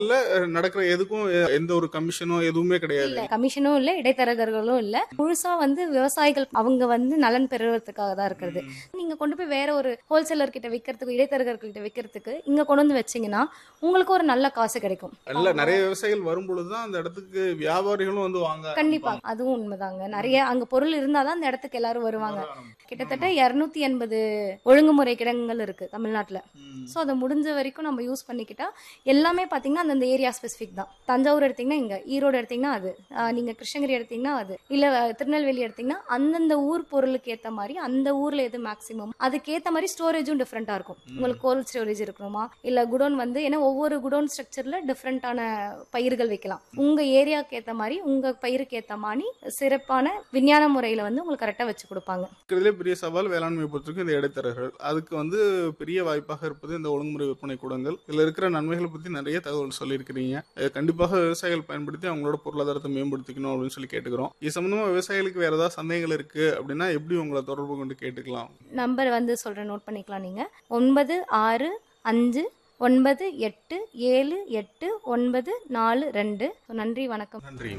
நடக்கிற எதுக்கும் எந்த ஒரு கமிஷனோ எதுவுமே கிடையாது இல்ல கமிஷனும் இல்ல இடைத்தரகர்களும் இல்ல முழுசா வந்து விவசாயிகள் அவங்க வந்து நலன் பெறுவதற்காக தான் இருக்கிறது நீங்க கொண்டு போய் வேற ஒரு ஹோல்சேலர் கிட்ட விற்கிறதுக்கு இடைத்தரகர்கள் கிட்ட விற்கிறதுக்கு இங்க கொண்டு வந்து வச்சீங்கன்னா உங்களுக்கு ஒரு நல்ல காசு கிடைக்கும் இல்ல நிறைய விவசாயிகள் வரும் பொழுதுதான் அந்த இடத்துக்கு வியாபாரிகளும் வந்து வாங்க கண்டிப்பா அதுவும் உண்மைதாங்க நிறைய அங்க பொருள் இருந்தாதான் அந்த இடத்துக்கு எல்லாரும் வருவாங்க கிட்டத்தட்ட இருநூத்தி எண்பது ஒழுங்குமுறை கிடங்குகள் இருக்கு தமிழ்நாட்டுல ம். ஸோ அதை முடிஞ்ச வரைக்கும் நம்ம யூஸ் பண்ணிக்கிட்டா எல்லாமே பார்த்தீங்கன்னா அந்தந்த ஏரியா ஸ்பெசிஃபிக் தான் தஞ்சாவூர் எடுத்தீங்கன்னா இங்க ஈரோடு எடுத்தீங்கன்னா அது ஆஹ் நீங்க கிருஷ்ணகிரி எடுத்தீங்கன்னா அது இல்ல அஹ், திருநெல்வேலி எடுத்தீங்கன்னா அந்தந்த ஊர் பொருளுக்கு ஏத்த மாதிரி அந்த ஊர்ல எது மேக்ஸிமம் அதுக்கேத்த மாதிரி ஸ்டோரேஜும் டிஃப்ரெண்டா இருக்கும் உங்களுக்கு கோல்ட் ஸ்டோரேஜ் இருக்கணுமா இல்ல குடோன் வந்து ஏன்னா ஒவ்வொரு குடோன் ஸ்ட்ரக்சர்ல டிஃப்ரெண்டான பயிர்கள் வைக்கலாம் உங்க ஏரியாவுக்கு ஏத்த மாதிரி உங்க பயிருக்கு ஏத்த மாதிரி சிறப்பான விஞ்ஞான முறையில வந்து உங்களுக்கு கரெக்டா வச்சு கொடுப்பாங்க இருக்கிறதுலே பெரிய சவால் வேளாண்மை பொறுத்திருக்கு இந்த இடைத்தரகர்கள் அதுக்கு வந்து பெரிய வாய்ப்பாக இருப்பது இந்த ஒழுங்குமுறை விற்பனை கூடங்கள் இதுல இருக்கிற நன்மைகளை பத்தி நிறைய தகவல் சொல்லியிருக்கிறீங்க இது கண்டிப்பாக விவசாயிகள் பயன்படுத்தி அவங்களோட பொருளாதாரத்தை மேம்படுத்திக்கணும் அப்படின்னு சொல்லி கேட்டுக்கிறோம் இது சம்பந்தமா விவசாயிகளுக்கு வேற ஏதாவது சந்தேகங்கள் இருக்கு அப்படின்னா எப்படி உங்களை தொடர்பு கொண்டு கேட்டுக்கலாம் நம்பர் வந்து சொல்கிறேன் நோட் பண்ணிக்கலாம் நீங்கள் ஒன்பது ஆறு அஞ்சு ஒன்பது எட்டு ஏழு எட்டு ஒன்பது நாலு ரெண்டு நன்றி வணக்கம் நன்றி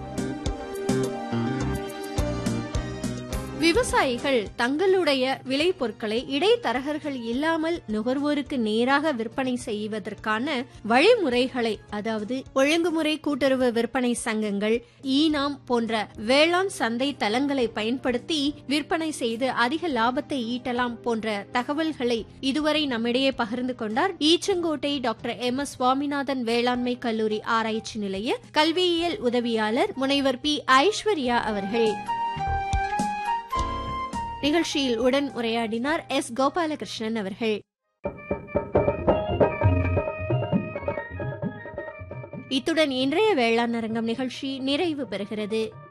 விவசாயிகள் தங்களுடைய விளைபொருட்களை இடைத்தரகர்கள் இல்லாமல் நுகர்வோருக்கு நேராக விற்பனை செய்வதற்கான வழிமுறைகளை அதாவது ஒழுங்குமுறை கூட்டுறவு விற்பனை சங்கங்கள் ஈனாம் போன்ற வேளாண் சந்தை தளங்களை பயன்படுத்தி விற்பனை செய்து அதிக லாபத்தை ஈட்டலாம் போன்ற தகவல்களை இதுவரை நம்மிடையே பகிர்ந்து கொண்டார் Eachangottai doctor M S Swaminathan வேளாண்மை கல்லூரி ஆராய்ச்சி நிலைய கல்வியியல் உதவியாளர் முனைவர் பி ஐஸ்வர்யா அவர்கள் நிகழ்ச்சியில் உடன் உரையாடினார் எஸ் கோபாலகிருஷ்ணன் அவர்கள் இத்துடன் இன்றைய வேளாண் அரங்கம் நிகழ்ச்சி நிறைவு பெறுகிறது